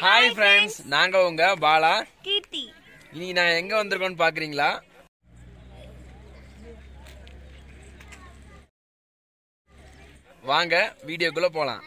hi friends நாங்க உங்க பாலா கீர்த்தி இன்னைக்கு நான் எங்க வந்திருக்கோம்னு பாக்குறீங்களா வாங்க வீடியோக்குள்ள போலாம்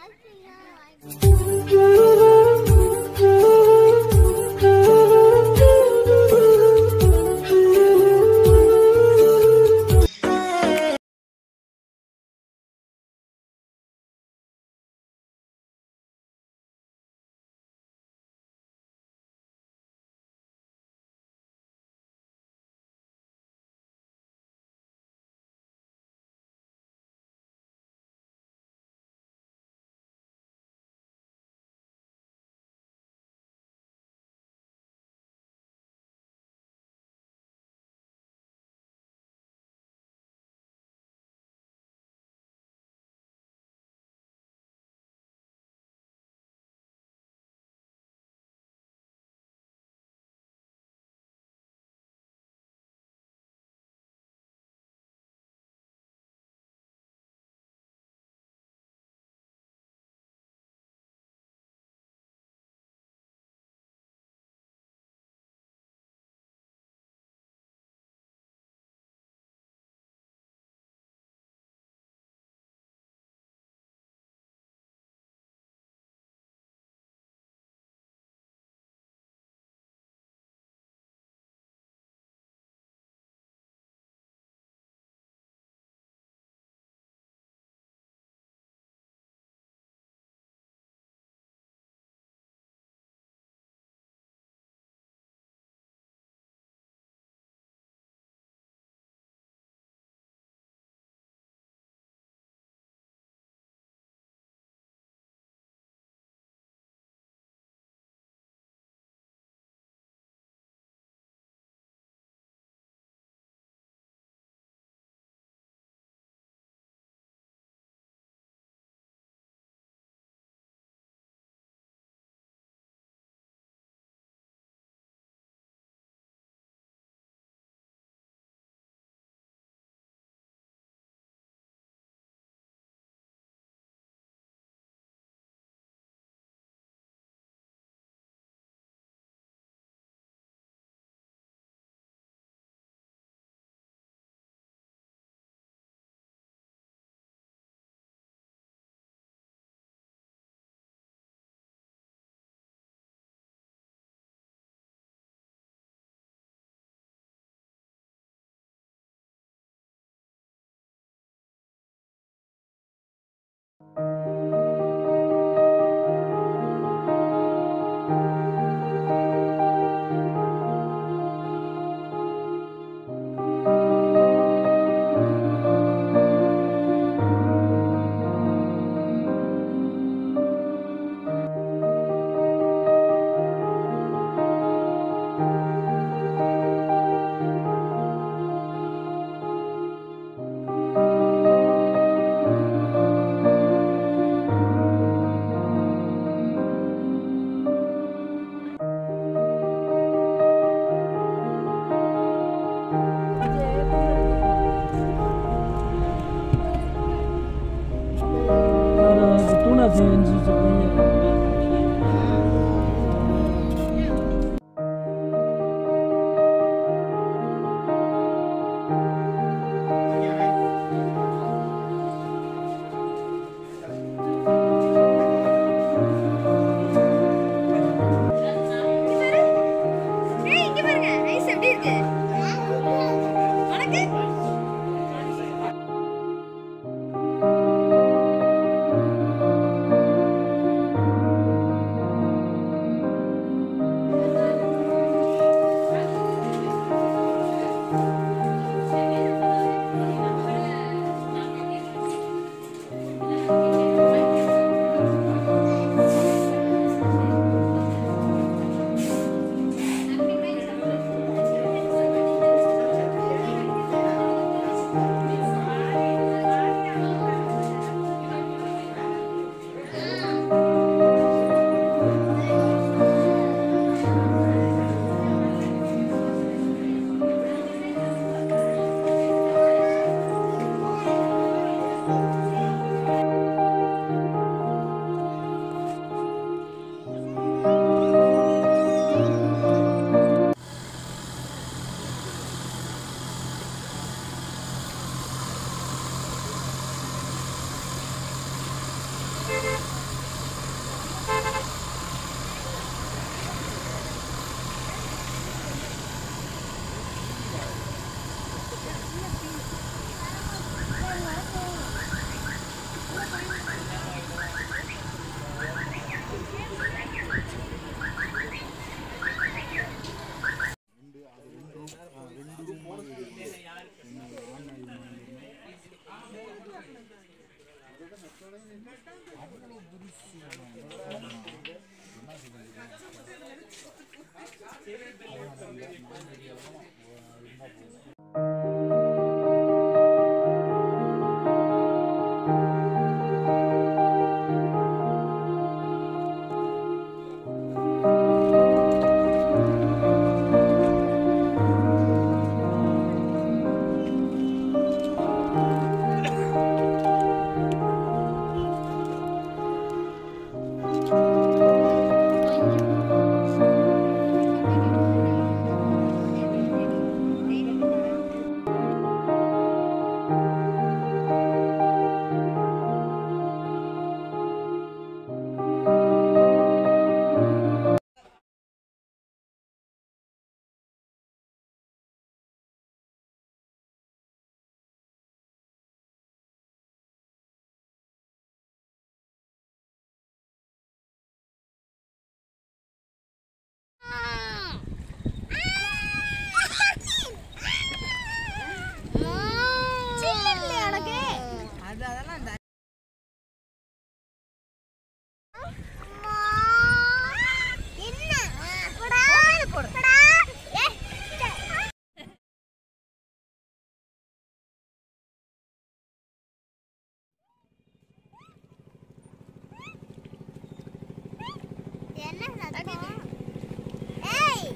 என்ன சத்தம் ஏய்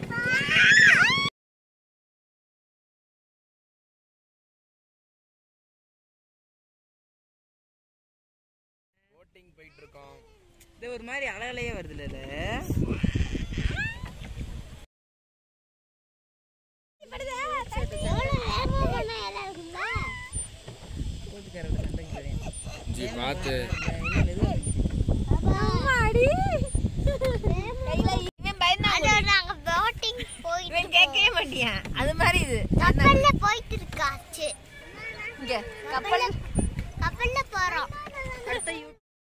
போட்டிங் போயிட்டு இருக்கோம் இது ஒரு மாதிரி அழகலையே வருதுல்ல இது கூட்டுக்காரோட சண்டைக்கு போறேன் ஜி பார்த்து இவன் கேட்கவே மாட்டியான் அது மாதிரி இது கப்பல்ல போயிட்டு இருக்காச்சு இங்க கப்பல் கப்பல்ல போறோம் அடுத்த யூ-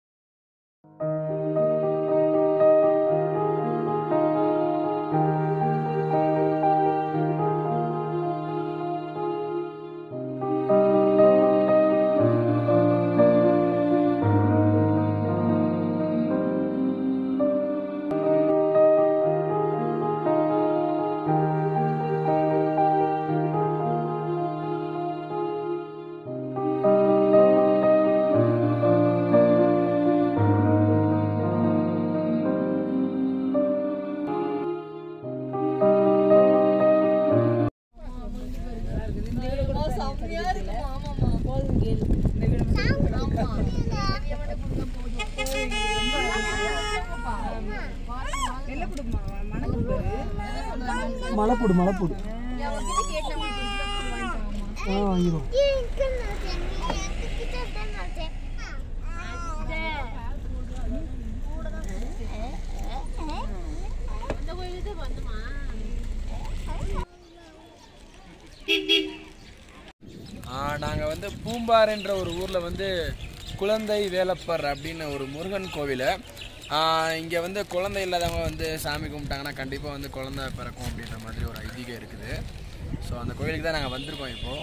மலைப்பூடு மலைப்பூடு ஆ வாங்கிடும் நாங்கள் வந்து பூம்பாறுன்ற ஒரு ஊரில் வந்து குழந்தை வேலப்பர் அப்படின்னு ஒரு முருகன் கோவில் இங்கே வந்து குழந்தை இல்லாதவங்க வந்து சாமி கும்பிட்டாங்கன்னா கண்டிப்பாக வந்து குழந்தை பிறக்கும் அப்படின்ற மாதிரி ஒரு ஐதீகம் இருக்குது ஸோ அந்த கோவிலுக்கு தான் நாங்கள் வந்திருக்கோம் இப்போது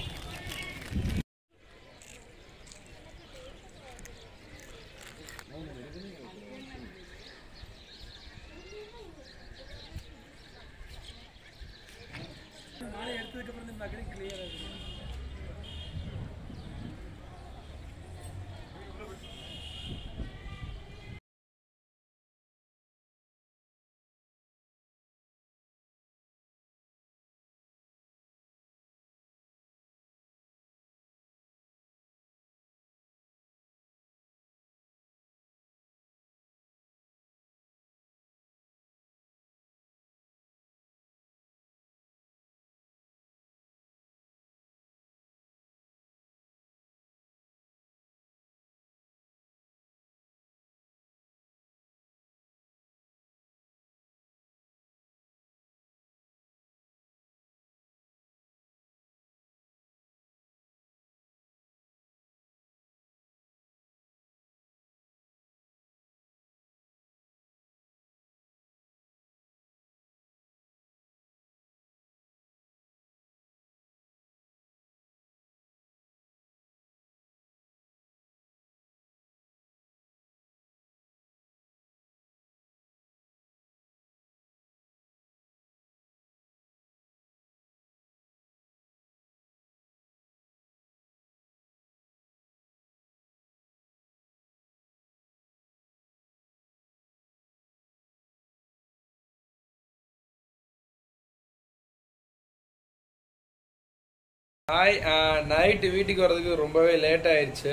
ஹாய் நைட்டு வீட்டுக்கு வர்றதுக்கு ரொம்பவே லேட் ஆயிடுச்சு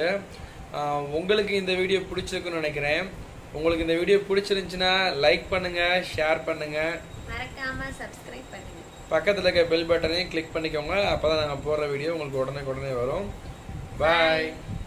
ஆஹ் உங்களுக்கு இந்த வீடியோ பிடிச்சிருக்குன்னு நினைக்கிறேன் உங்களுக்கு இந்த வீடியோ பிடிச்சிருந்துச்சுன்னா லைக் பண்ணுங்க ஷேர் பண்ணுங்க மறக்காம சப்ஸ்கிரைப் பண்ணுங்க பக்கத்தில் இருக்க பெல் பட்டனையும் கிளிக் பண்ணிக்கோங்க அப்போ தான் நாங்கள் போடுற வீடியோ உங்களுக்கு உடனே உடனே வரும் பாய்